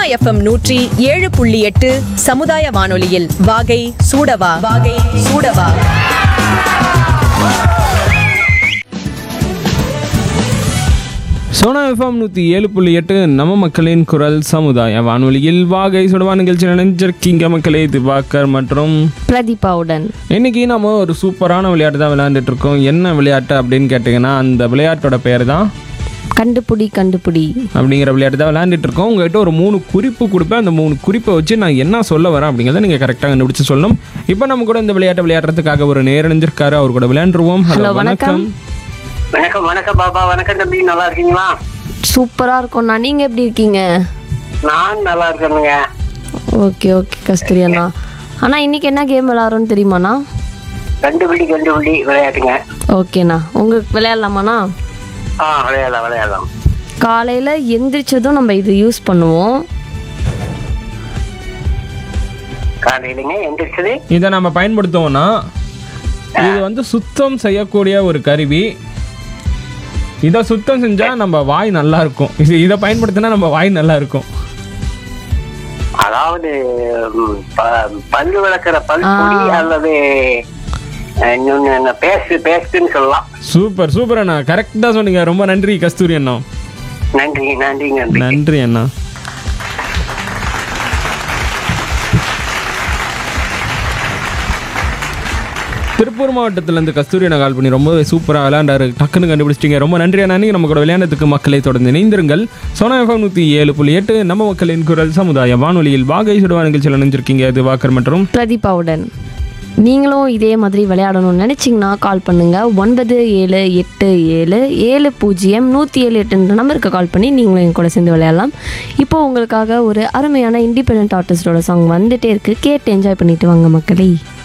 FM நூற்றி ஏழு புள்ளி எட்டு சமுதாய வானொலியில் வாகை சூடவா வாகை சூடவா சோனா எஃப்எம் நூற்றி ஏழு புள்ளி எட்டு நம்ம மக்களின் குரல் சமுதாய வானொலியில் வாகை சுடவா நிகழ்ச்சி நினைஞ்சிருக்கீங்க மக்களே திவாகர் மற்றும் பிரதீபாவுடன் இன்னைக்கு நம்ம ஒரு சூப்பரான விளையாட்டு தான் விளையாண்டுட்டு இருக்கோம் என்ன விளையாட்டு அப்படின்னு கேட்டிங்கன்னா அந்த விளையாட்டோட பேர் தான் கண்டுபிடி கண்டுபிடி அப்படிங்கிற விளையாட்டு தான் விளையாண்டுட்டு இருக்கோம் உங்ககிட்ட ஒரு மூணு குறிப்பு கொடுப்பேன் அந்த மூணு குறிப்பை வச்சு நான் என்ன சொல்ல வரேன் அப்படிங்கிறத நீங்கள் கரெக்டாக கண்டுபிடிச்சு சொல்லணும் இப்போ நம்ம கூட இந்த விளையாட்டை விளையாடுறதுக்காக ஒரு நேரணிஞ்சிருக்காரு அவர் கூட விளையாண்டுருவோம் ஹலோ வணக்கம் வணக்கம் வணக்கம் பாப்பா வணக்கம் தம்பி நல்லா இருக்கீங்களா சூப்பரா இருக்கும்ண்ணா நீங்க எப்படி இருக்கீங்க நான் நல்லா இருக்கேனுங்க ஓகே ஓகே கஸ்தூரி அண்ணா அண்ணா இன்னைக்கு என்ன கேம் விளையாடுறோம்னு தெரியுமாண்ணா கண்டுபிடி கண்டுபிடி விளையாட்டுங்க ஓகேண்ணா உங்களுக்கு விளையாடலாமாண்ணா ஆ விளையாடலாம் விளையாடலாம் காலையில் எந்திரிச்சதும் நம்ம இது யூஸ் பண்ணுவோம் காலையிலங்க எந்திரிச்சது இதை நம்ம பயன்படுத்துவோம்னா இது வந்து சுத்தம் செய்யக்கூடிய ஒரு கருவி இதை சுத்தம் செஞ்சா நம்ம வாய் நல்லா இருக்கும் இது இதை பயன்படுத்தினா நம்ம வாய் நல்லா இருக்கும் அதாவது ம், ப- பல்லு விளக்குற பல் பொடி அல்லது அஹ், இன்னொன்னு என்ன பேஸ்ட் பேஸ்ட்னு சொல்லலாம் சூப்பர் சூப்பர் அண்ணா கரெக்டாக சொன்னீங்க ரொம்ப நன்றி கஸ்தூரி அண்ணா நன்றி நன்றிங்க நன்றி நன்றி அண்ணா திருப்பூர் மாவட்டத்திலேருந்து கஸ்தூரி அண்ணா கால் பண்ணி ரொம்ப சூப்பராக விளையாண்டாரு டக்குன்னு கண்டுபிடிச்சிட்டீங்க ரொம்ப நன்றி அண்ணா நீங்கள் நம்ம கூட விளையாண்டதுக்கு மக்களை தொடர்ந்து இணைந்திருங்கள் சோனா எஃப்எம் நூற்றி ஏழு புள்ளி எட்டு நம்ம மக்களின் குரல் சமுதாய வானொலியில் வாகை சுடுவா நிகழ்ச்சியில் நினைஞ்சிருக்கீங்க இது வாக்கர் மற்றும் பிரதீபாவுடன் நீங்களும் இதே மாதிரி விளையாடணும்னு நினச்சிங்கன்னா கால் பண்ணுங்கள் ஒன்பது ஏழு எட்டு ஏழு ஏழு பூஜ்ஜியம் நூற்றி ஏழு எட்டுன்ற நம்பருக்கு கால் பண்ணி நீங்களும் என் கூட சேர்ந்து விளையாடலாம் இப்போ உங்களுக்காக ஒரு அருமையான இண்டிபெண்ட் ஆர்டிஸ்டோட சாங் வந்துட்டே இருக்கு கேட்டு என்ஜாய் பண்ணிட்டு வாங்க மக்களே